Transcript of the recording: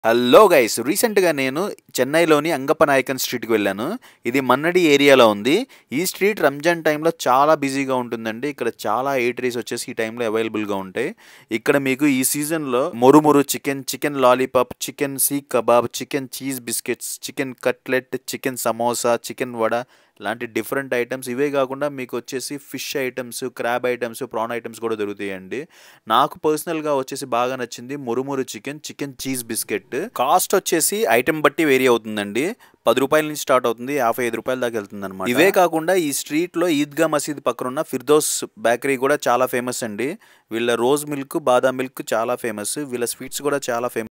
hello guys రీసెంట్గా నేను చెన్నైలోని అంగప్పనాయకన్ స్ట్రీట్కి వెళ్ళాను ఇది మన్నడి ఏరియాలో ఉంది ఈ స్ట్రీట్ రంజాన్ టైంలో చాలా బిజీగా ఉంటుందండి ఇక్కడ చాలా ఎయిటరీస్ వచ్చేసి ఈ టైంలో అవైలబుల్గా ఉంటాయి ఇక్కడ మీకు ఈ సీజన్లో మురుమురు chicken chicken lollipop chicken seekh kebab chicken cheese biscuits chicken cutlet chicken samosa chicken vada ఇలాంటి డిఫరెంట్ ఐటమ్స్ ఇవే కాకుండా మీకు వచ్చేసి fish items crab items prawn items కూడా దొరుకుతాయండి నాకు పర్సనల్గా వచ్చేసి బాగా నచ్చింది మురుమురు chicken chicken cheese biscuit cost వచ్చేసి ఐటమ్ బట్టి వేరీ అవుతుందండి పది రూపాయల నుంచి స్టార్ట్ అవుతుంది యాభై ఐదు రూపాయల దాకా వెళ్తుంది అనమాట ఇవే కాకుండా ఈ స్ట్రీట్లో ఈద్గా మసీద్ పక్కన ఉన్న ఫిర్దోస్ బేకరీ కూడా చాలా ఫేమస్ అండి వీళ్ళ రోజ్ మిల్క్ బాదాం మిల్క్ చాలా ఫేమస్ వీళ్ళ స్వీట్స్ కూడా చాలా ఫేమస్